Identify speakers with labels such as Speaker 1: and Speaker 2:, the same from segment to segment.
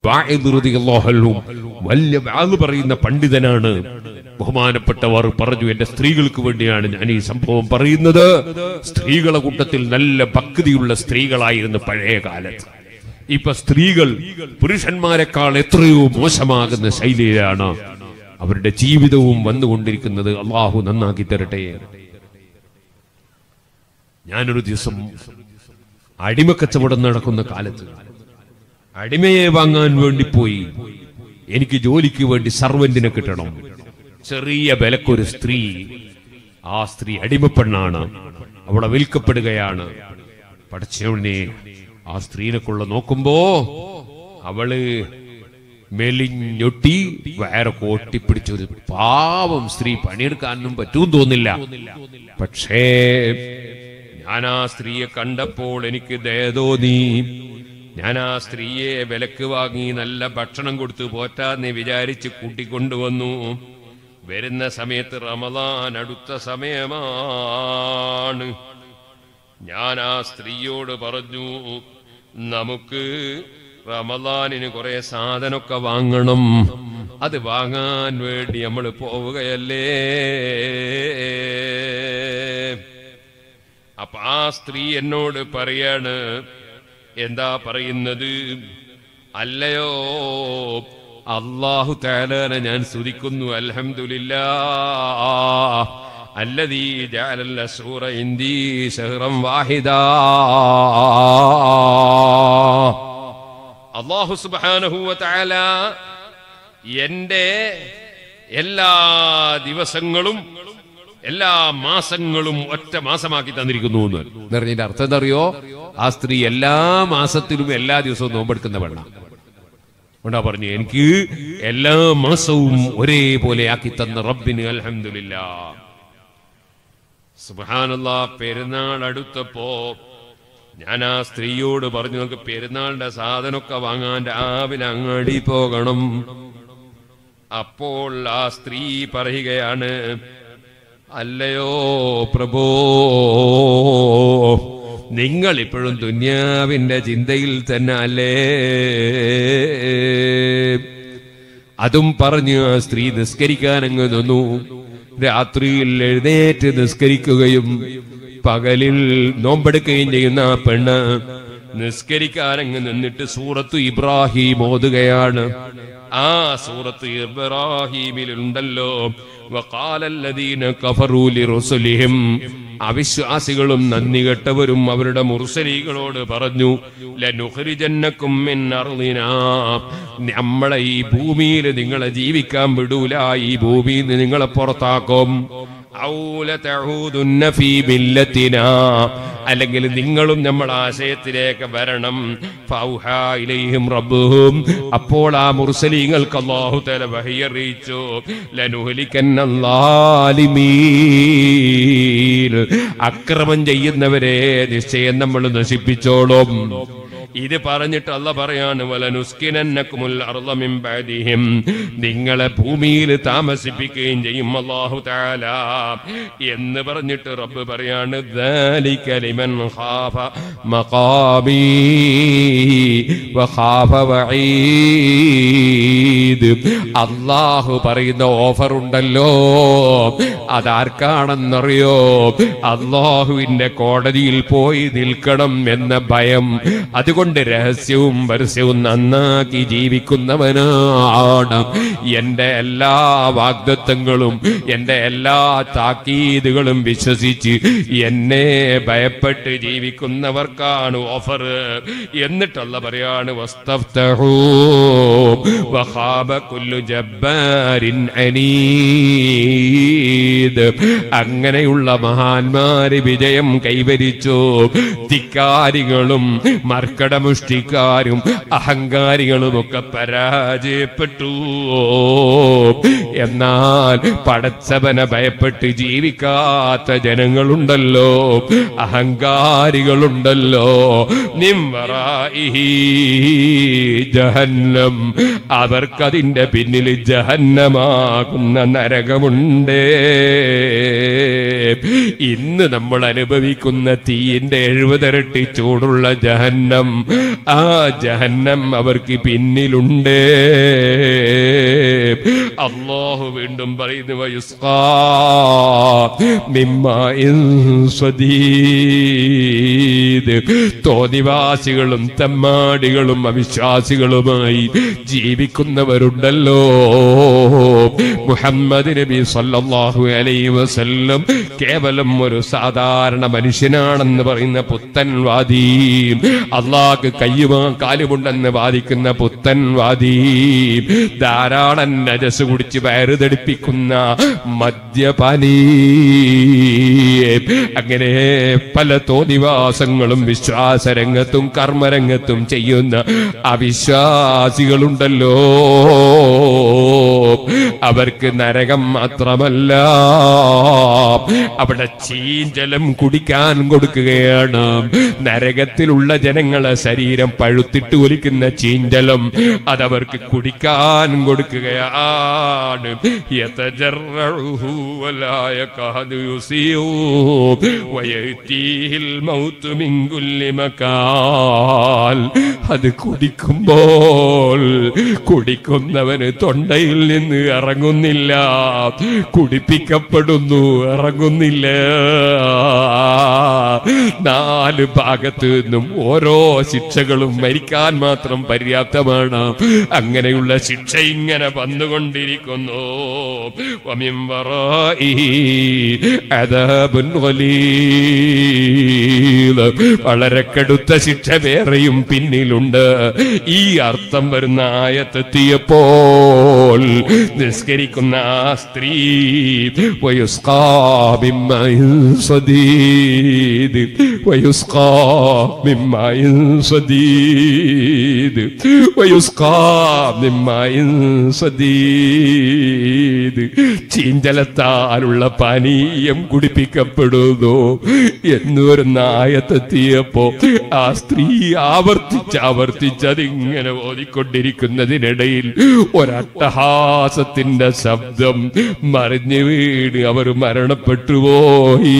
Speaker 1: വാഇദ് റളിയല്ലാഹു അൻഹു വലിയ വാഗ് പറയുന്ന പണ്ഡിതനാണ് ബഹുമാനപ്പെട്ടവർ പറഞ്ഞു എന്റെ സ്ത്രീകൾക്ക് വേണ്ടിയാണ് ഞാൻ ഈ സംഭവം പറയുന്നത് സ്ത്രീകളെ കൂട്ടത്തിൽ നല്ല ഭക്തിയുള്ള സ്ത്രീകളായിരുന്നു പഴയ കാലത്ത് ഇപ്പൊ സ്ത്രീകൾ പുരുഷന്മാരെക്കാൾ എത്രയോ മോശമാകുന്ന ശൈലിയിലാണ് അവരുടെ ജീവിതവും വന്നുകൊണ്ടിരിക്കുന്നത് അള്ളാഹു നന്നാക്കി തരട്ടെ ഞാനൊരു ദിവസം അടിമക്കച്ചവടം നടക്കുന്ന കാലത്ത് അടിമയെ വാങ്ങാൻ വേണ്ടി പോയി എനിക്ക് ജോലിക്ക് വേണ്ടി സർവന്റിനെ കിട്ടണം ചെറിയ വിലക്കൊരു സ്ത്രീ ആ സ്ത്രീ അടിമപ്പെണ്ണാണ് അവളെ വിൽക്കപ്പെടുകയാണ് പഠിച്ചവനെ ആ സ്ത്രീനെക്കുള്ള നോക്കുമ്പോ അവള് മെലിഞ്ഞൊട്ടി വയറ് കോട്ടിപ്പിടിച്ചൊരു പാവം സ്ത്രീ പണിയെടുക്കാനൊന്നും പറ്റൂന്ന് തോന്നില്ല പക്ഷേ ഞാൻ ആ സ്ത്രീയെ കണ്ടപ്പോൾ എനിക്ക് ദയ തോന്നി ഞാൻ ആ സ്ത്രീയെ വിലക്ക് വാങ്ങി നല്ല ഭക്ഷണം കൊടുത്തു പോറ്റാന്ന് വിചാരിച്ച് കൂട്ടിക്കൊണ്ടുവന്നു വരുന്ന സമയത്ത് റമദാൻ അടുത്ത സമയമാണ് ഞാൻ ആ സ്ത്രീയോട് പറഞ്ഞു നമുക്ക് റമദാനിന് കുറെ സാധനമൊക്കെ വാങ്ങണം അത് വാങ്ങാൻ വേണ്ടി നമ്മൾ പോവുകയല്ലേ അപ്പൊ ആ സ്ത്രീ എന്നോട് പറയാണ് എന്താ പറയുന്നത് അല്ലയോ അള്ളാഹു താലാനെ ഞാൻ സ്തുതിക്കുന്നു അൽഹംദുലില്ലാ الذي جعل الأسور عندي شهرا واحدا അള്ളാഹു സുബ്ഹാനഹു വതആല എന്റെ എല്ലാ ദിവസങ്ങളും എല്ലാ മാസങ്ങളും ഒറ്റ മാസമാക്കി തന്നിരിക്കുന്നു എന്ന് പറഞ്ഞതിന്റെ അർത്ഥം എന്തറിയോ ആ സ്ത്രീ എല്ലാ മാസത്തിലും എല്ലാ ദിവസവും നോമ്പെടുക്കുന്ന പെണ്ണ ഉണ്ടാ പറഞ്ഞു എനിക്ക് എല്ലാ മാസവും ഒരേപോലെ ആക്കി തന്ന റബ്ബിന് അൽഹംദുലില്ലാ സുബാനല്ല പെരുന്നാൾ അടുത്തപ്പോ ഞാൻ ആ സ്ത്രീയോട് പറഞ്ഞു നമുക്ക് പെരുന്നാളിന്റെ സാധനമൊക്കെ വാങ്ങാൻ രാവിലെ അങ്ങാടി പോകണം അപ്പോൾ ആ സ്ത്രീ പറയുകയാണ് അല്ലയോ പ്രഭോ നിങ്ങൾ ഇപ്പോഴും ദുന്യാവിന്റെ ചിന്തയിൽ തന്നെ അല്ലേ അതും പറഞ്ഞു ആ സ്ത്രീ നിസ്കരിക്കാൻ അങ്ങ് നിന്നു രാത്രിയിൽ എഴുന്നേറ്റ് നിസ്കരിക്കുകയും പകലിൽ നോമ്പെടുക്കുകയും ചെയ്യുന്ന ആ പെണ്ണ് നിസ്കരിക്കാൻ അങ്ങ് നിന്നിട്ട് സൂറത്ത് ഇബ്രാഹിം ഓതുകയാണ് ആ സൂറത്ത് ഇബ്രാഹിമിലുണ്ടല്ലോ വഖാലല്ലദീന കഫറൂ ലിറുസുലിഹിം അവിശ്വാസികളും നന്ദി കെട്ടവരും അവരുടെ മുർസലികളോട് പറഞ്ഞു ലനുഖരിജന്നക്കും മിൻ അർളിനാ നമ്മളെ ഈ ഭൂമിയിൽ നിങ്ങളെ ജീവിക്കാൻ വിടൂല ഈ ഭൂമിയിൽ നിന്ന് നിങ്ങളെ പുറത്താക്കും ഔ ലതഊദുന്ന ഫീ മില്ലത്തിനാ അല്ലെങ്കിൽ നിങ്ങളും നമ്മൾ ആശയത്തിലേക്ക് വരണം ഫൗഹാ ഇലൈഹിം റബ്ബുഹും അപ്പോൾ ആ മുർസലീങ്ങൾക്ക് അല്ലാഹു തആല വഹി അറിയിച്ചു ലനുഹലിക്കന്നല്ലാലിമീൻ അക്രമം ചെയ്യുന്നവരെ നിശ്ചയം നമ്മൾ നശിപ്പിച്ചോളും ഇത് പറഞ്ഞിട്ട് അല്ല പറയാണ് വലനുസ്കിനന്നക്കുമുൽ അർള മിൻ ബഅദിഹിം നിങ്ങളെ ഭൂമിയിൽ താമസിപ്പിക്കുകയും ചെയ്യും അല്ലാഹു തആല എന്ന് പറഞ്ഞിട്ട് റബ്ബ് പറയാണ് ദാലിക ലിമൻ ഖാഫ മഖാമി വഖാഫ വഈദ് അല്ലാഹു പറയുന്ന ഓഫർ ഉണ്ടല്ലോ അതാർക്കാണെന്നറിയോ അള്ളാഹുവിന്റെ കോടതിയിൽ പോയി നിൽക്കണം എന്ന ഭയം അതുകൊണ്ട് രഹസ്യവും പരസ്യവും നന്നാക്കി ജീവിക്കുന്നവനാണ് എന്റെ എല്ലാ വാഗ്ദത്വങ്ങളും എന്റെ എല്ലാ താക്കീതുകളും വിശ്വസിച്ച് എന്നെ ഭയപ്പെട്ട് ജീവിക്കുന്നവർക്കാണ് ഓഫർ എന്നിട്ടല്ല പറയാണ് വസ്തഫ്തഹൂ വഖാബ കുല്ലു ജബ്ബാരിൻ അനീദ് അങ്ങനെയുള്ള മഹാന്മാര് വിജയം കൈവരിച്ചു ധിക്കാരികളും മർക്കടമുഷ്ടിക്കാരും അഹങ്കാരികളും ഒക്കെ പരാജയപ്പെട്ടു എന്നാൽ പടച്ചവനെ ഭയപ്പെട്ട് ജീവിക്കാത്ത ജനങ്ങളുണ്ടല്ലോ അഹങ്കാരികളുണ്ടല്ലോ നിംവറായിഹി ജഹന്നം അവർക്കതിന്റെ പിന്നിൽ ജഹന്നമാകുന്ന നരകമുണ്ട് ഇന്ന് നമ്മൾ അനുഭവിക്കുന്ന തീയിന്റെ എഴുപതിരട്ടി ചൂടുള്ള ജഹന്നം ആ ജഹന്നം അവർക്ക് പിന്നിലുണ്ട് അള്ളാഹു വീണ്ടും പറയുന്നു വയുസ്കാ മിമ്മാഇൻ സ്വദീദ്. തോന്നിവാസികളും തെമ്മാടികളും അവിശ്വാസികളുമായി ജീവിക്കുന്നവരുണ്ടല്ലോ മുഹമ്മദ് നബി സല്ലല്ലാഹു അലൈഹി വസല്ലം കേവലം ഒരു സാധാരണ മനുഷ്യനാണെന്ന് പറയുന്ന പുത്തൻവാദി അള്ളാഹ് കയ്യുമാ കാലുമുണ്ടെന്ന് വാദിക്കുന്ന പുത്തൻവാദി ധാരാളം നജസ് കുടിച്ച് വയറുതടിപ്പിക്കുന്ന മദ്യപാനി അങ്ങനെ പല തോന്നിവാസങ്ങളും വിശ്വാസരംഗത്തും കർമ്മരംഗത്തും ചെയ്യുന്ന അവിശ്വാസികളുണ്ടല്ലോ അവർക്ക് നരകം മാത്രമല്ല അവിടെ ചീഞ്ചലം കുടിക്കാൻ കൊടുക്കുകയാണ് നരകത്തിലുള്ള ജനങ്ങളെ ശരീരം പഴുത്തിട്ട് ഒലിക്കുന്ന ചീഞ്ചലം അതവർക്ക് കുടിക്കാൻ കൊടുക്കുകയാണ് യതജറഉഹു വലാ യകാദു യുസിഉ വയഅതീഹിൽ മൗതു മിൻ കുല്ലി മകാൽ അത് കുടിക്കുമ്പോൾ കുടിക്കുന്നവന് തൊണ്ടയിൽ നിന്ന് ഇറങ്ങുന്നില്ല കുടിപ്പിക്കപ്പെടുന്നു ഇറങ്ങുന്നില്ല നാല് ഭാഗത്ത് നിന്നും ഓരോ ശിക്ഷകളും മരിക്കാൻ മാത്രം പര്യാപ്തമാണ് അങ്ങനെയുള്ള ശിക്ഷ ഇങ്ങനെ വന്നുകൊണ്ടിരിക്കുന്നു വമിൻ വറാഇഹി അദാബുൻ ഗലീദ്. വളരെ കടുത്ത ശിക്ഷ വേറെയും പിന്നിലുണ്ട് ഈ അർത്ഥം വരുന്ന ആയത്തെത്തിയപ്പോൾ നിസ്കരിക്കുന്ന ആ സ്ത്രീ വയുസ്കാ ബിമ്മഇൻ സദീദ് വയുസ്കാ ബിമ്മഇൻ സദീദ് വയുസ്കാ ബിമ്മഇൻ സദീദ് ചീഞ്ചലത്താലുള്ള പാനീയം കുടിപ്പിക്കപ്പെടുന്നു എന്ന് വരുന്ന ആയത്തെത്തിയപ്പോ ആ സ്ത്രീ ആവർത്തിച്ച് ആവർത്തിച്ച് അതിങ്ങനെ ഓതിക്കൊണ്ടിരിക്കുന്നതിനിടയിൽ ഒരട്ടഹാസത്തിന്റെ ശബ്ദം മറിഞ്ഞു വീണ് അവർ മരണപ്പെട്ടു പോയി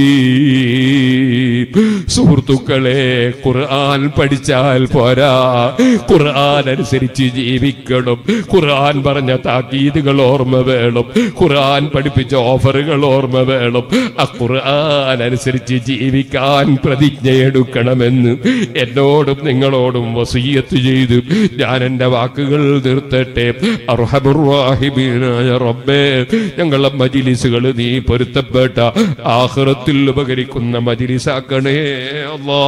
Speaker 1: സുഹൃത്തുക്കളെ ഖുർആൻ പഠിച്ചാൽ പോരാ ഖുർആൻ അനുസരിച്ച് ജീവിക്കണം ഖുർആൻ പറഞ്ഞ താക്കീതുകൾ ഓർമ്മ വേണം ഖുർആൻ പഠിപ്പിച്ച ഓഫറുകൾ ഓർമ്മ വേണം ആ ഖുർആൻ അനുസരിച്ച് ജീവിക്കാൻ പ്രതിജ്ഞയെടുക്കണമെന്ന് എന്നോടും നിങ്ങളോടും വസീയത്ത് ചെയ്തു ഞാൻ എന്റെ വാക്കുകൾ നിർത്തട്ടെ അർഹമുറാഹിബീനായ റബ്ബേ ഞങ്ങളെ മജിലിസുകൾ നീ പൊരുത്തപ്പെട്ട ആഹ്റത്തിൽ ഉപകരിക്കുന്ന മജിലിസാക്കണേ അല്ലാ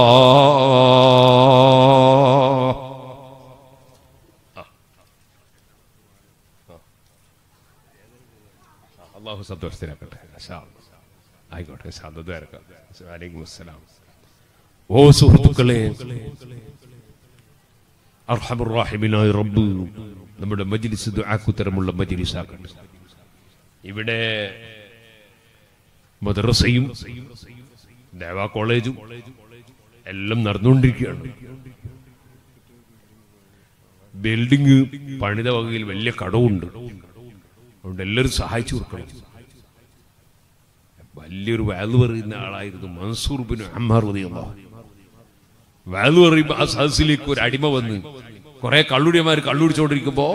Speaker 1: അള്ളാഹു സന്തോഷത്തിലാക്കട്ടെ ഇൻഷാ അല്ലാ. ആയിക്കോട്ടെ സാധുദ്വാരക്കാം വലൈക്കും അസ്സലാം ഓ സുഹൃത്തുക്കളെ അർഹമുറാഹിമിനായ റബ്ബ് നമ്മുടെ മജ്ലിസ് ദുആക്കുത്തരമുള്ള മജ്ലിസാക്കട്ടെ ഇവിടെ മദ്രസയും ദേവാ കോളേജും എല്ലാം നടന്നുകൊണ്ടിരിക്കുകയാണ് ബിൽഡിംഗ് പണിത വകയിൽ വലിയ കടവുണ്ട് അതുകൊണ്ട് എല്ലാവരും സഹായിച്ചു കൊടുക്കണം വലിയൊരു വാല് പറയുന്ന ആളായിരുന്നു മൻസൂർ ബിൻ അമ്മാർ റളിയല്ലാഹു വാല് പറയുമ്പോ ആ സദസ്സിലേക്ക് ഒരു അടിമ വന്ന് കുറെ കള്ളുടിയന്മാർ കള്ളുടിച്ചോണ്ടിരിക്കുമ്പോ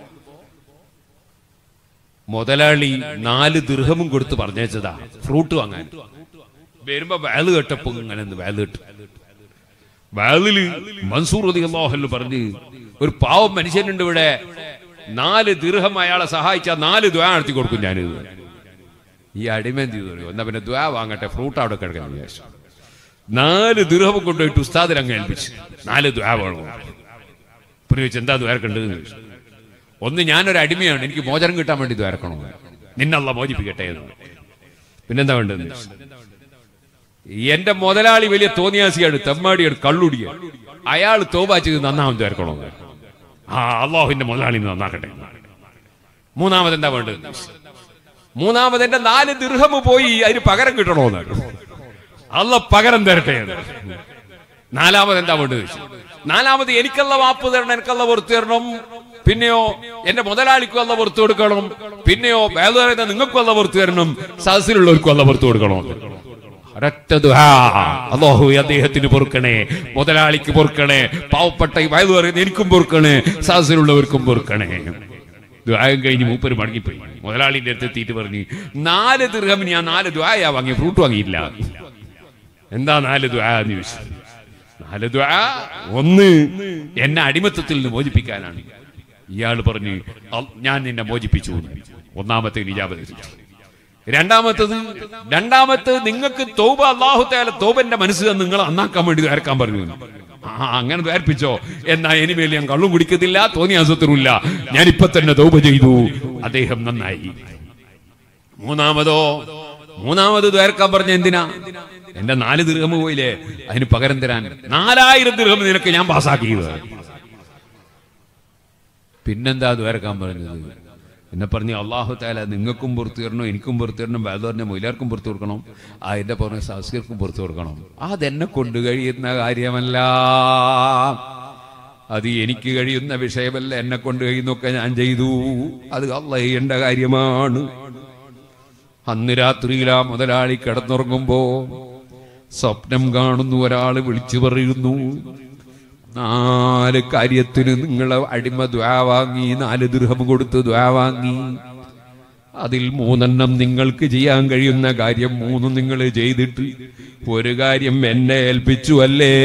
Speaker 1: മുതലാളി നാല് ദീർഘമും കൊടുത്ത് പറഞ്ഞേച്ചതാ ഫ്രൂട്ട് വാങ്ങാൻ വരുമ്പോ വാല് കേട്ടപ്പോ ഇങ്ങനെ ഒന്ന് വാല് കേട്ടു വാലില് മൻസൂർ റളിയല്ലാഹു പറഞ്ഞ് ഒരു പാവം മനുഷ്യനുണ്ട് ഇവിടെ നാല് ദീർഘം അയാളെ സഹായിച്ച നാല് ദ്വാ നടത്തി കൊടുക്കും ഞാനിത് ഈ അടിമ എന്ത് ചെയ്തു അറിയോ? എന്നാ പിന്നെ ദ്വാ വാങ്ങട്ടെ ഫ്രൂട്ട് അവിടെ കിടക്കാൻ വിചാരിച്ചു നാല് ദീർഘം കൊണ്ടുപോയിട്ട് ഉസ്താദിൽ അങ്ങ് ഏൽപ്പിച്ചു നാല് ദ്വാ വേണം പിന്നെ ചോദിച്ചു എന്താ ദ്വാരക്കേണ്ടത് ചോദിച്ചു ഒന്ന് ഞാനൊരു അടിമയാണ് എനിക്ക് മോചനം കിട്ടാൻ വേണ്ടി ദ്വാരക്കണോ നിന്നല്ല മോചിപ്പിക്കട്ടെ എന്ന് പിന്നെന്താ വേണ്ടത് എന്റെ മുതലാളി വലിയ തോന്നിയാസിയാണ് തെമ്മാടിയാണ് കള്ളുടിയാണ് അയാൾ തോബാ ചെയ്ത് നന്നാമൻ ദ്വാരക്കണോ ആ അള്ളാഹുവിന്റെ മുതലാളി നന്നാക്കട്ടെ മൂന്നാമത് എന്താ വേണ്ടത് മൂന്നാമത് എന്റെ നാല് ദീർഘമ് പോയി അതിന് പകരം കിട്ടണോന്ന് അല്ല പകരം തരട്ടെ എന്ന്. നാലാമത് എന്താ വേണ്ടത് ചോദിച്ചു. നാലാമത് എനിക്കല്ല വാപ്പ് തരണം എനിക്കല്ല പുറത്തു തരണം പിന്നെയോ എന്റെ മുതലാളിക്കും അല്ല പുറത്തു കൊടുക്കണം പിന്നെയോ വേറെ പറയുന്ന നിങ്ങൾക്കും അല്ല പുറത്തു തരണം സദസ്സിലുള്ളവർക്കും അല്ല പുറത്തു കൊടുക്കണം ഒരൊറ്റ ദുആ. അല്ലാഹു അദ്ദേഹത്തിന് പൊറുക്കണേ മുതലാളിക്ക് പൊറുക്കണേ പാവപ്പെട്ട ഈ വയലു പറയുന്ന എനിക്കും പൊറുക്കണേ സാഹസിലുള്ളവർക്കും പൊറുക്കണേ ദ്വായം കഴിഞ്ഞ് മൂപ്പര് മടങ്ങിപ്പോയി മുതലാളിന്റെ അടുത്ത് എത്തിയിട്ട് പറഞ്ഞു നാല് ദീർഘമിന് ഞാൻ നാല് ദ്വായ വാങ്ങി ഫ്രൂട്ട് വാങ്ങിയില്ല എന്താ നാല് ദ്വാ എന്ന് ചോദിച്ചു നാല് ദ്വാ ഒന്ന് എന്നെ അടിമത്തത്തിൽ നിന്ന് മോചിപ്പിക്കാനാണ് ഇയാൾ പറഞ്ഞു "അൽ- ഞാൻ നിന്നെ മോചിപ്പിച്ചു എന്ന്. ഒന്നാമത്തെ നിജാപതി രണ്ടാമത്തത് രണ്ടാമത്തെ നിങ്ങൾക്ക് തോബ അള്ളാഹു താല തോബന്റെ മനസ്സ് നിങ്ങൾ നന്നാക്കാൻ വേണ്ടി ദ്വാരക്കാൻ പറഞ്ഞു ആ അങ്ങനെ ദ്വാരിപ്പിച്ചോ എന്നാ ഇനിമേൽ ഞാൻ കള്ളും കുടിക്കത്തില്ല തോന്നിയ അസത്തിനുമില്ല ഞാൻ ഇപ്പൊ തന്നെ തോപ ചെയ്തു അദ്ദേഹം നന്നായി മൂന്നാമതോ മൂന്നാമത് ദ്വാരക്കാൻ പറഞ്ഞ എന്തിനാ എന്റെ നാല് ദീർഘം പോയില്ലേ അതിന് പകരം തരാൻ നാലായിരം ദീർഘം നിനക്ക് ഞാൻ പാസ്സാക്കിയത് പിന്നെന്താ ദ്വാരക്കാൻ പറഞ്ഞത് എന്നെ പറഞ്ഞു അള്ളാഹു താല നിങ്ങൾക്കും പുറത്തു തരണം എനിക്കും പുറത്തു തരണം വേദോറിന്റെ മൊയിലാർക്കും പുറത്തു കൊടുക്കണം ആ എന്റെ പറഞ്ഞ സാസ്കർക്കും പുറത്തു കൊടുക്കണം അതെന്നെ കൊണ്ട് കഴിയുന്ന കാര്യമല്ല അത് എനിക്ക് കഴിയുന്ന വിഷയമല്ല എന്നെ കൊണ്ട് കഴിയുന്നൊക്കെ ഞാൻ ചെയ്തു അത് അല്ല ചെയ്യേണ്ട കാര്യമാണ് അന്ന് രാത്രിയിലാ മുതലാളി കിടന്നുറങ്ങുമ്പോ സ്വപ്നം കാണുന്നു ഒരാൾ വിളിച്ചു പറയുന്നു നാല് കാര്യത്തിന് നിങ്ങളെ അടിമ ദ്വാ വാങ്ങി നാല് ദൃഹം കൊടുത്ത് ദ്വാ വാങ്ങി അതിൽ മൂന്നെണ്ണം നിങ്ങൾക്ക് ചെയ്യാൻ കഴിയുന്ന കാര്യം മൂന്നും നിങ്ങൾ ചെയ്തിട്ട് ഒരു കാര്യം എന്നെ ഏൽപ്പിച്ചു അല്ലേ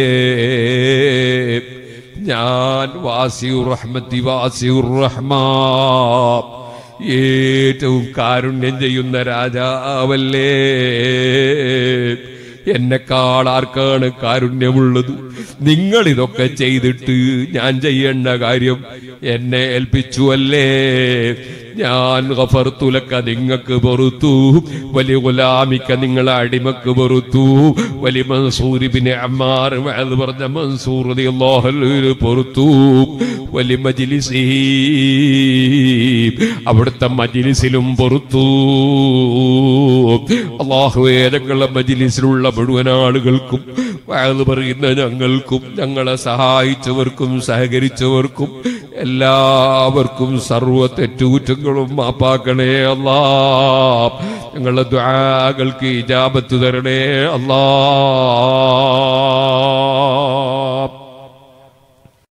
Speaker 1: ഞാൻ വാസിയുർ റഹ്മത്തി വാസിയുർ റഹ്മാ ഏറ്റവും കാരുണ്യം ചെയ്യുന്ന രാജാവല്ലേ എന്നെക്കാൾ ആർക്കാണ് കാരുണ്യമുള്ളത് നിങ്ങൾ ഇതൊക്കെ ചെയ്തിട്ട് ഞാൻ ചെയ്യേണ്ട കാര്യം എന്നെ ഏൽപ്പിച്ചു അല്ലേ ഞാൻ ഗഫർത്തുലക്ക നിങ്ങൾക്ക് പൊറുത്തു വലിയ ഗുലാമിക്ക നിങ്ങളെ അടിമക്ക് പൊറുത്തു വലിയ മൻസൂരിബിനെ അമ്മാർ അത് പറഞ്ഞ മൻസൂർ റളിയല്ലാഹു പൊറുത്തു വലിയ മജിലിസി അവിടുത്തെ മജിലിസിലും പൊറുത്തു അള്ളാഹു ഏതൊക്കെയുള്ള മജിലിസിലുള്ള മുഴുവൻ ആളുകൾക്കും വയത് പറയുന്ന ഞങ്ങൾക്കും ഞങ്ങളെ സഹായിച്ചവർക്കും സഹകരിച്ചവർക്കും എല്ലാവർക്കും സർവ തെറ്റുകുറ്റങ്ങളും മാപ്പാക്കണേ അല്ലാ ഞങ്ങളുടെ ദ്വാകൾക്ക് ഇജാബത്ത് തരണേ അല്ലാ